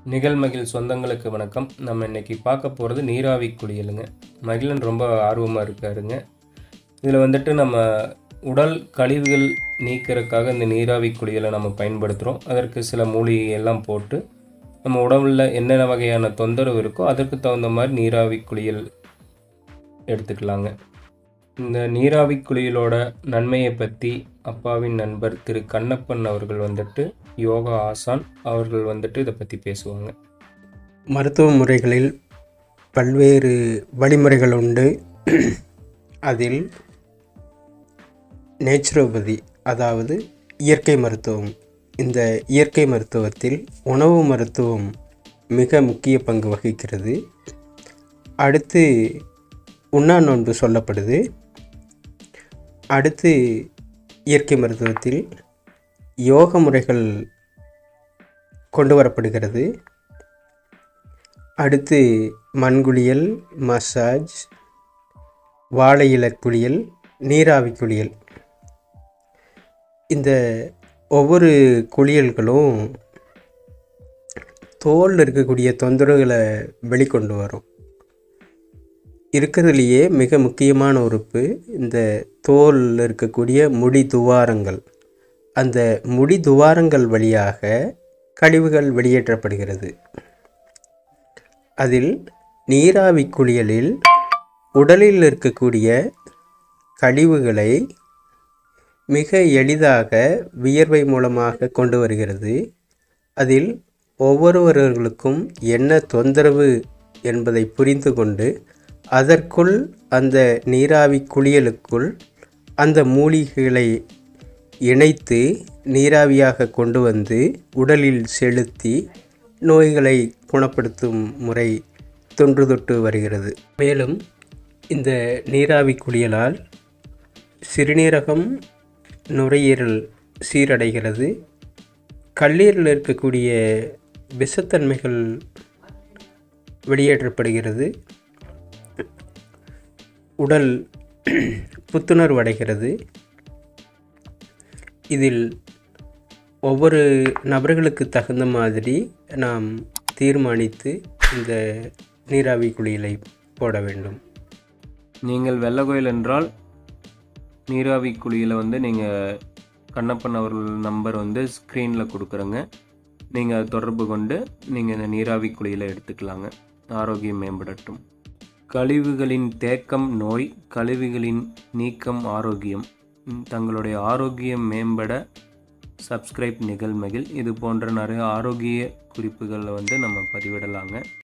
நிகழ்மகிழ் சொந்தங்களுக்கு வணக்கம் நம்ம இன்னைக்கு பார்க்க போகிறது நீராவி குளியலுங்க மகிழன் ரொம்ப ஆர்வமாக இருக்காருங்க இதில் வந்துட்டு நம்ம உடல் கழிவுகள் நீக்கிறதுக்காக இந்த நீராவி குளியலை நம்ம பயன்படுத்துகிறோம் அதற்கு சில மூலிகை எல்லாம் போட்டு நம்ம உடம்புல என்னென்ன வகையான தொந்தரவு இருக்கோ அதற்கு தகுந்த மாதிரி நீராவி குளியல் எடுத்துக்கலாங்க இந்த நீராவி குளியலோட நன்மையை பற்றி அப்பாவின் நண்பர் திரு கண்ணப்பன் அவர்கள் வந்துட்டு யோகா ஆசான் அவர்கள் வந்துட்டு இதை பற்றி பேசுவாங்க மருத்துவ முறைகளில் பல்வேறு வழிமுறைகள் உண்டு அதில் நேச்சுரோபதி அதாவது இயற்கை மருத்துவம் இந்த இயற்கை மருத்துவத்தில் உணவு மருத்துவம் மிக முக்கிய பங்கு வகிக்கிறது அடுத்து உண்ணா நோன்பு சொல்லப்படுது அடுத்து இயற்கை மருத்துவத்தில் யோக முறைகள் கொண்டு வரப்படுகிறது அடுத்து மண்குளியல் மசாஜ் வாழை இலை குளியல் நீராவி குளியல் இந்த ஒவ்வொரு குளியல்களும் தோலில் இருக்கக்கூடிய தொந்தரவுகளை வெளிக்கொண்டு வரும் இருக்கிறதுலையே மிக முக்கியமான உறுப்பு இந்த தோலில் இருக்கக்கூடிய முடி துவாரங்கள் அந்த முடி துவாரங்கள் வழியாக கழிவுகள் வெளியேற்றப்படுகிறது அதில் நீராவி குளியலில் உடலில் இருக்கக்கூடிய கழிவுகளை மிக எளிதாக வியர்வை மூலமாக கொண்டு வருகிறது அதில் ஒவ்வொருவர்களுக்கும் என்ன தொந்தரவு என்பதை புரிந்து கொண்டு அதற்குள் அந்த நீராவி குளியலுக்குள் அந்த மூலிகைகளை இணைத்து நீராவியாக கொண்டு வந்து உடலில் செலுத்தி நோய்களை குணப்படுத்தும் முறை தொன்று தொட்டு வருகிறது மேலும் இந்த நீராவி குளியலால் சிறுநீரகம் நுரையீரல் சீரடைகிறது கல்லீரலில் இருக்கக்கூடிய விஷத்தன்மைகள் வெளியேற்றப்படுகிறது உடல் புத்துணர்வு அடைகிறது இதில் ஒவ்வொரு நபர்களுக்கு தகுந்த மாதிரி நாம் தீர்மானித்து இந்த நீராவி குளியலை போட வேண்டும் நீங்கள் வெள்ளகோயில் என்றால் நீராவி குழியில் வந்து நீங்கள் கண்ணப்பன் அவர்கள் நம்பர் வந்து ஸ்க்ரீனில் கொடுக்குறேங்க நீங்கள் அதை தொடர்பு கொண்டு நீங்கள் இந்த நீராவி குழியில் எடுத்துக்கலாங்க ஆரோக்கியம் மேம்படட்டும் கழிவுகளின் தேக்கம் நோய் கழிவுகளின் நீக்கம் ஆரோக்கியம் ம், தங்களுடைய ஆரோக்கியம் மேம்பட சப்ஸ்கிரைப் நிகழ்மகில் இது போன்ற நிறைய ஆரோக்கிய குறிப்புகளை வந்து நம்ம பதிவிடலாங்க